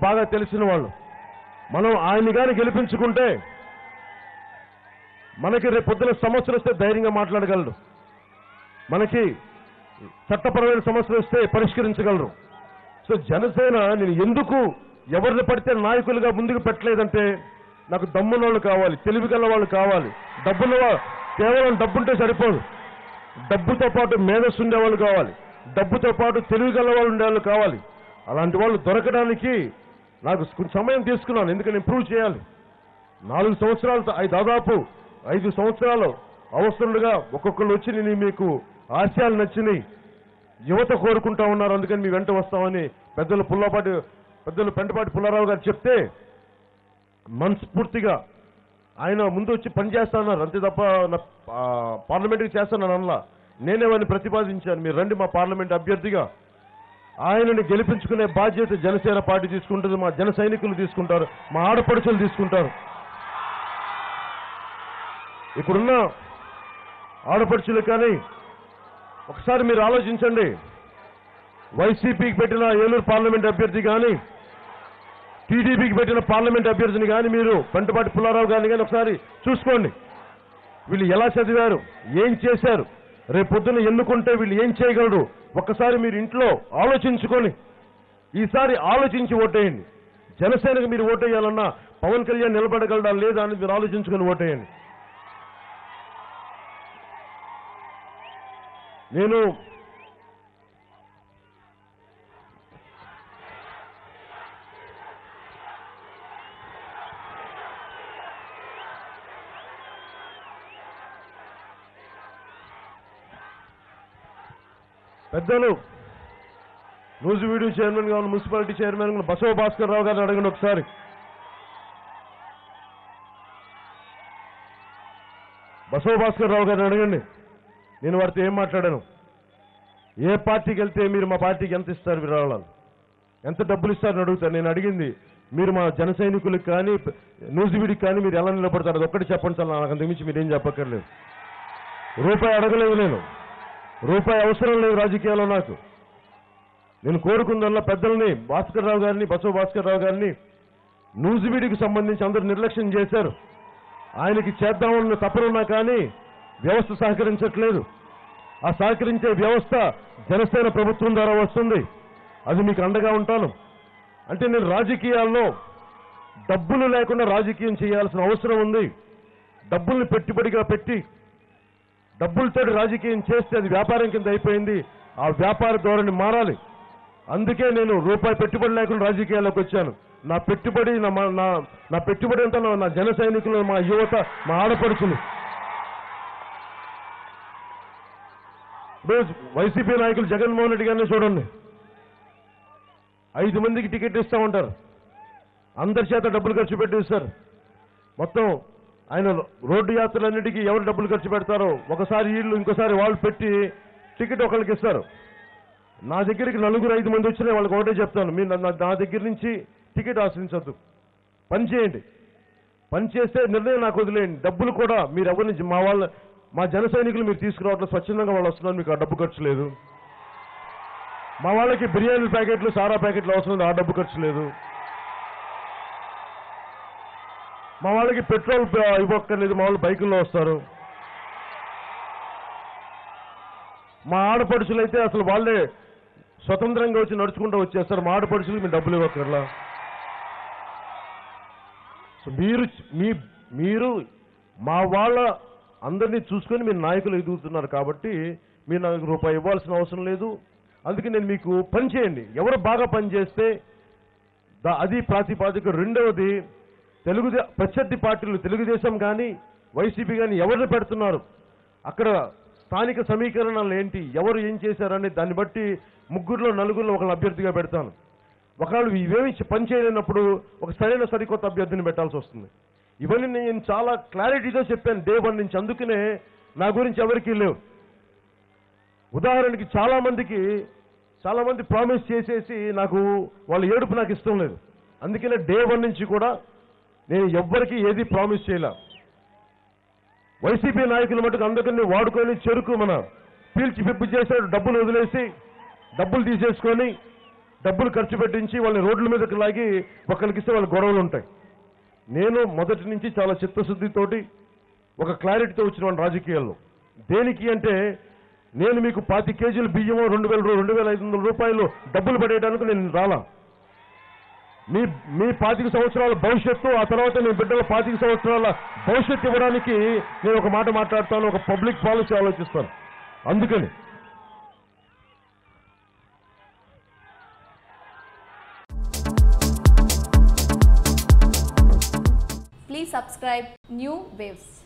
బాగా తెలిసిన వాళ్ళు మనం ఆయన కానీ గెలిపించుకుంటే మనకి రేపు పొద్దున సమస్యలు వస్తే ధైర్యంగా మాట్లాడగలరు మనకి చట్టపరమైన సమస్యలు వస్తే పరిష్కరించగలరు సో జనసేన నేను ఎందుకు ఎవరిని పడితే నాయకులుగా ముందుకు పెట్టలేదంటే నాకు దమ్మున్న వాళ్ళు కావాలి తెలివి గల వాళ్ళు కావాలి డబ్బున్న వా- కేవలం డబ్బుంటే సరిపోదు డబ్బుతో పాటు మేధస్సు ఉండేవాళ్ళు కావాలి డబ్బుతో పాటు తెలివి గల వాళ్ళు ఉండేవాళ్ళు కావాలి అలాంటి వాళ్ళు దొరకడానికి నాకు కొంచెం సమయం తీసుకున్నాను ఎందుకని ఇంప్రూవ్ చేయాలి నాలుగు సంవత్సరాలు ఐ- దాదాపు ఐదు సంవత్సరాలు అవసరంగా ఒక్కొక్కరు వచ్చి నేను మీకు ఆశయాలు నచ్చినాయి యువత కోరుకుంటా ఉన్నారు అందుకని మీ వెంట వస్తామని పెద్దలు పుల్లపాటి పెద్దలు పెంటపాటి పుల్లారావు గారు చెప్తే మనస్ఫూర్తిగా ఆయన ముందు వచ్చి పనిచేస్తాన్నారు అంతే తప్ప నా ఆ, పార్లమెంట్కి చేస్తానని అనలా నేనే వారిని ప్రతిపాదించాను మీరు రండి మా పార్లమెంట్ అభ్యర్థిగా ఆయనని గెలిపించుకునే బాధ్యత జనసేన పార్టీ తీసుకుంటుంది మా జన సైనికులు తీసుకుంటారు మా ఆడపడుచులు తీసుకుంటారు ఇప్పుడున్న ఆడపడుచులు కానీ ఒకసారి మీరు ఆలోచించండి వైసీపీకి పెట్టిన ఏలూరు పార్లమెంట్ అభ్యర్థి కానీ టీడీపీకి పెట్టిన పార్లమెంట్ అభ్యర్థిని కానీ మీరు పెంటపాటి పుల్లారావు గారిని కానీ ఒకసారి చూసుకోండి వీళ్ళు ఎలా చదివారు ఏం చేశారు రేపు పొద్దున ఎన్నుకుంటే వీళ్ళు ఏం చేయగలరు ఒక్కసారి మీరు ఇంట్లో ఆలోచించుకొని ఈసారి ఆలోచించి ఓటేయండి జనసేనకు మీరు ఓటేయాలన్నా పవన్ కళ్యాణ్ నిలబడగలడా లేదా అని మీరు ఆలోచించుకొని ఓటేయండి నేను పెద్దలు నూజివీడు చైర్మన్ గా ఉన్న మున్సిపాలిటీ చైర్మన్ గా బసవ భాస్కర్ రావు గారిని అడగండి ఒకసారి బసవ భాస్కర్ రావు గారిని అడగండి నేను వారితో ఏం మాట్లాడాను ఏ పార్టీకి వెళ్తే మీరు మా పార్టీకి ఎంత ఇస్తారు విరాళాలు ఎంత డబ్బులు ఇస్తారని అడుగుతాను నేను అడిగింది మీరు మా జన సైనికులకు కానీ నూజివీడికి కానీ మీరు ఎలా నిలబడతారు అది ఒక్కటి చెప్పండి సార్ నాకు అంతకుమించి మీరేం చెప్పక్కర్లేదు రూపాయి అడగలేదు నేను రూపాయి అవసరం లేదు రాజకీయాల్లో నాకు నేను కోరుకుందల్లా పెద్దల్ని భాస్కర్ రావు గారిని బసవ భాస్కర్ రావు గారిని నూజివీడికి సంబంధించి అందరూ నిర్లక్ష్యం చేశారు ఆయనకి చేద్దామన్న తపనున్నా కానీ వ్యవస్థ సహకరించట్లేదు ఆ సహకరించే వ్యవస్థ జనసేన ప్రభుత్వం ద్వారా వస్తుంది అది మీకు అండగా ఉంటాను అంటే నేను రాజకీయాల్లో డబ్బులు లేకుండా రాజకీయం చేయాల్సిన అవసరం ఉంది డబ్బుల్ని పెట్టుబడిగా పెట్టి డబ్బులతోటి రాజకీయం చేస్తే అది వ్యాపారం కింద అయిపోయింది ఆ వ్యాపార ధోరణి మారాలి అందుకే నేను రూపాయి పెట్టుబడి లేకుండా రాజకీయాల్లోకి వచ్చాను నా పెట్టుబడి నా మా- నా నా పెట్టుబడి అంతా నా- నా జన సైనికులు మా యువత మా ఆడపడుచులు రోజు వైసీపీ నాయకులు జగన్మోహన్ రెడ్డి గారిని చూడండి ఐదు మందికి టికెట్ ఇస్తామంటారు అందరి చేత డబ్బులు ఖర్చు పెట్టిస్తారు మొత్తం ఆయన రోడ్డు యాత్రలన్నిటికీ ఎవరు డబ్బులు ఖర్చు పెడతారో ఒకసారి వీళ్ళు ఇంకోసారి వాళ్ళు పెట్టి టికెట్ ఒకరికి ఇస్తారు నా దగ్గరికి నలుగురు ఐదు మంది వచ్చినా వాళ్ళకి ఒకటే చెప్తాను మీరు నా- నా దగ్గర నుంచి టికెట్ ఆశ్రయించద్దు పని చేయండి పని చేస్తే నిర్ణయం నాకు వదిలేయండి డబ్బులు కూడా మీరు ఎవరి నుంచి మా వాళ్ళ మా జన సైనికులు మీరు తీసుకురావట్లేదు స్వచ్ఛందంగా వాళ్ళు వస్తున్నారు మీకు ఆ డబ్బు ఖర్చు లేదు మా వాళ్ళకి బిర్యానీ ప్యాకెట్లు సారా ప్యాకెట్లు అవసరం లేదు ఆ డబ్బు ఖర్చు లేదు మా వాళ్ళకి పెట్రోల్ ప- ఇవ్వక్కర్లేదు మా వాళ్ళు బైకుల్లో వస్తారు మా ఆడపడుచులు అయితే అసలు వాళ్ళే స్వతంత్రంగా వచ్చి నడుచుకుంటూ వచ్చేస్తారు మా ఆడపడుచులకు మీరు డబ్బులు ఇవ్వక్కర్లా సో మీరు మీ మీరు మా వాళ్ళ అందరినీ చూసుకొని మీరు నాయకులు ఎదుగుతున్నారు కాబట్టి మీరు నాకు రూపాయి ఇవ్వాల్సిన అవసరం లేదు అందుకే నేను మీకు పని చేయండి ఎవరు బాగా పని చేస్తే దా- అది ప్రాతిపాదిక రెండవది తెలుగు ప్రత్యర్థి పార్టీలు తెలుగుదేశం కానీ వైసీపీ కానీ ఎవరిని పెడుతున్నారు అక్కడ స్థానిక సమీకరణలు ఏంటి ఎవరు ఏం చేశారని దాన్ని బట్టి ముగ్గురులో నలుగురిలో ఒకళ్ళ అభ్యర్థిగా పెడతాను ఒకవేళ ఇవేమి పని చేయలేనప్పుడు ఒక సరైన సరికొత్త అభ్యర్థిని పెట్టాల్సి వస్తుంది ఇవన్నీ నేను చాలా క్లారిటీగా చెప్పాను డే వన్ నుంచి అందుకనే నా గురించి ఎవరికీ లేవు ఉదాహరణకి చాలా మందికి చాలా మంది ప్రామిస్ చేసేసి నాకు వాళ్ళ ఏడుపు నాకు ఇష్టం లేదు అందుకనే డే వన్ నుంచి కూడా నేను ఎవ్వరికి ఏది ప్రామిస్ చేయలే వైసీపీ నాయకులు మటుకు అందరినీ వాడుకొని చెరుకు మన పీల్చి పిప్పి చేశాడు డబ్బులు వదిలేసి డబ్బులు తీసేసుకొని డబ్బులు ఖర్చు పెట్టించి వాళ్ళని రోడ్ల మీదకి లాగి ఒకరికి ఇస్తే వాళ్ళ గొడవలు ఉంటాయి నేను మొదటి నుంచి చాలా చిత్తశుద్ధితోటి ఒక క్లారిటీతో వచ్చిన వాడిని రాజకీయాల్లో దేనికి అంటే నేను మీకు పాతి కేజీలు బియ్యమో రెండు వేల రూ- రెండు వేల ఐదు వందల రూపాయలు డబ్బులు పడేయడానికి నేను రాలా మీ మీ పాతిక సంవత్సరాల భవిష్యత్తు ఆ తర్వాత మీ బిడ్డల పాతిక సంవత్సరాల భవిష్యత్తు ఇవ్వడానికి నేను ఒక మాట మాట్లాడతాను ఒక పబ్లిక్ పాలసీ ఆలోచిస్తాను అందుకని Please subscribe New Waves.